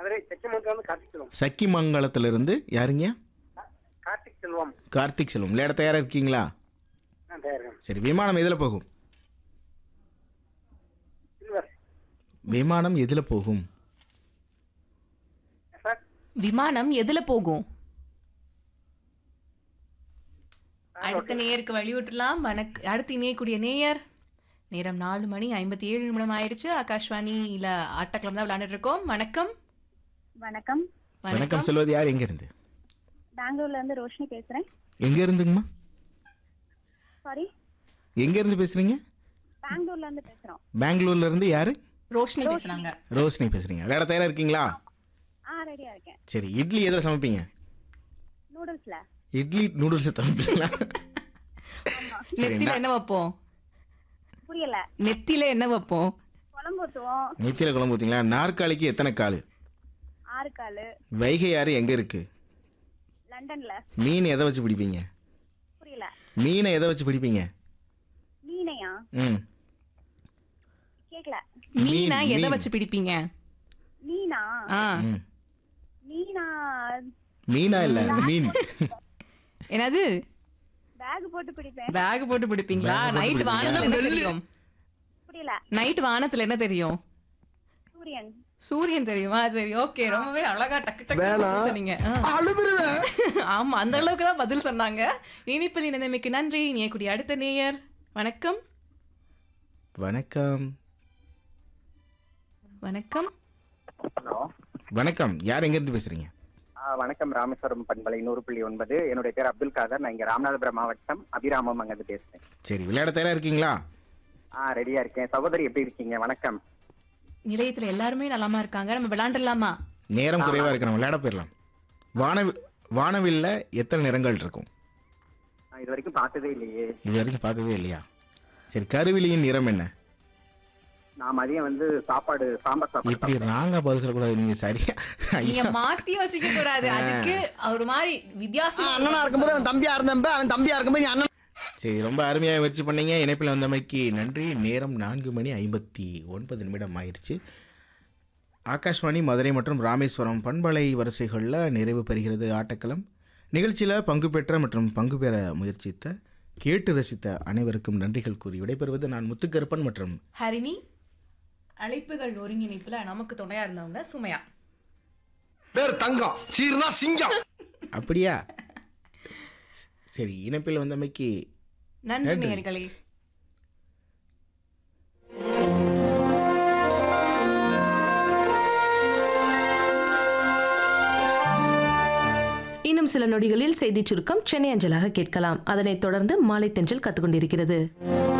மதுரை செக்கமங்கலம் வந்து கார்த்திக் செல்வம் சக்கிமங்கலத்திலிருந்து யாருங்க கார்த்திக் செல்வம் கார்த்திக் செல்வம் விளையாட தயாராக இருக்கீங்களா நான் தயாரிக்கிறேன் சரி விமானம் எதில் போகும் சில்வர் விமானம் எதில் போகும் சார் விமானம் எதுல போகும் அடுத்த நேயருக்கு வழி விட்டுலாம் வணக் அடுத்து இணையக்கூடிய நேயர் நேரம் நாலு மணி ஐம்பத்தி ஏழு நிமிடம் ஆயிடுச்சு ஆகாஷ்வாணியில ஆட்டக்கிழமை தான் விளையாண்டுட்டு இருக்கோம் வணக்கம் வணக்கம் வணக்கம் சொல்வது யார் எங்கேருந்து பெங்களூர்ல இருந்து ரோஷினி பேசுறேன் எங்கே இருந்துங்கம்மா சாரி எங்கேருந்து பேசுகிறீங்க பெங்களூர்ல இருந்து பேசுறோம் பெங்களூர்ல இருந்து யார் ரோஷினி பேசுறாங்க ரோஷினி பேசுகிறீங்க விளையாட தயாராக இருக்கீங்களா ஆ ரெடியா இருக்கேன் சரி இட்லி எதில் சமைப்பீங்க நூடுல்ஸ்ல இட்லி நூடுல்ஸ் சமைப்பீங்களா நெத்தில என்ன வைப்போம் புரியல நெத்தில என்ன வைப்போம் குழம்பு ஊத்துவோம் நெத்தியில் குழம்பு ஊற்றிங்களா நாற்காலிக்கு எத்தனை கால் ஆறு காலு வைகை ஆறு எங்கே இருக்குது லண்டன்ல மீன் எதை வச்சு பிடிப்பீங்க புரியல மீனை எதை வச்சு பிடிப்பீங்க மீனையா ம் கேக்கல மீனா மீன், எதை மீன். வச்சு பிடிப்பீங்க மீனா ஆ ம் மீனா மீனா இல்லை மீன் என்னது பேக் போட்டு பிடிப்பேன் பேக் போட்டு பிடிப்பீங்களா Bag போட்டு நைட் பிடிப்பீங்களா? வானத்துல என்ன தெரியும் புரியல நைட் வானத்துல என்ன தெரியும் சூரியன் சூரியன் தெரியுமா சரி ஓகே ரொம்பவே அழகா டக்கு டக்கு பதில் சொன்னீங்க ஆ. ஆமா அந்த அளவுக்கு தான் பதில் சொன்னாங்க இனிப்பில் இணைந்தமைக்கு நன்றி இணையக்கூடிய அடுத்த நேயர் வணக்கம் வணக்கம் வணக்கம் ஹலோ வணக்கம் யார் எங்கேருந்து பேசுகிறீங்க வணக்கம் ராமேஸ்வரம் பண்பலை நூறு புள்ளி ஒன்பது என்னுடைய பேர் அப்துல் காதர் நான் இங்க ராமநாதபுரம் மாவட்டம் அபிராமம் அங்கிருந்து பேசுறேன் சரி விளையாட தயாராக இருக்கீங்களா ஆ ரெடியா இருக்கேன் சகோதரி எப்படி இருக்கீங்க வணக்கம் நிலையத்துல எல்லாருமே நலமா இருக்காங்க நம்ம விளையாண்டுலாமா நேரம் குறைவாக இருக்கு நம்ம விளையாட போயிடலாம் வானவில் வானவில்ல எத்தனை நிறங்கள் இருக்கும் நான் இது வரைக்கும் பார்த்ததே இல்லையே இது வரைக்கும் பார்த்ததே இல்லையா சரி கருவிலியின் நிறம் என்ன நான் மதியம் வந்து சாப்பாடு சாம்பார் சாப்பாடு இப்படி ராங்கா பதில் சொல்லக்கூடாது நீங்க சரியா நீங்க ஐயா, மாத்தி யோசிக்க கூடாது அதுக்கு ஒரு மாதிரி வித்தியாசம் அண்ணனா இருக்கும்போது அவன் தம்பியா இருந்தப்ப அவன் தம்பியா இருக்கும்போது நீ அண்ணன் சரி ரொம்ப அருமையாக முயற்சி பண்ணீங்க இணைப்பில் வந்தமைக்கு நன்றி நேரம் நான்கு மணி ஐம்பத்தி ஒன்பது நிமிடம் ஆயிடுச்சு ஆகாஷ்வாணி மதுரை மற்றும் ராமேஸ்வரம் பண்பலை வரிசைகளில் நிறைவு பெறுகிறது ஆட்டக்களம் நிகழ்ச்சியில் பங்கு பெற்ற மற்றும் பங்கு பெற முயற்சித்த கேட்டு ரசித்த அனைவருக்கும் நன்றிகள் கூறி விடைபெறுவது நான் முத்துக்கருப்பன் மற்றும் ஹரிணி அழைப்புகள் ஒருங்கிணைப்புல நமக்கு துணையா இருந்தவங்க சுமையா பேர் தங்கம் சீர்னா சிங்கம் அப்படியா சரி இணைப்பில் வந்தமைக்கு நன்றி நன்றி. நேயர்களே இன்னும் சில நொடிகளில் செய்திச் சுருக்கம் சென்னை அஞ்சலாக கேட்கலாம் அதனைத் தொடர்ந்து மாலை தென்றல் கத்துக்கொண்டிருக்கிறது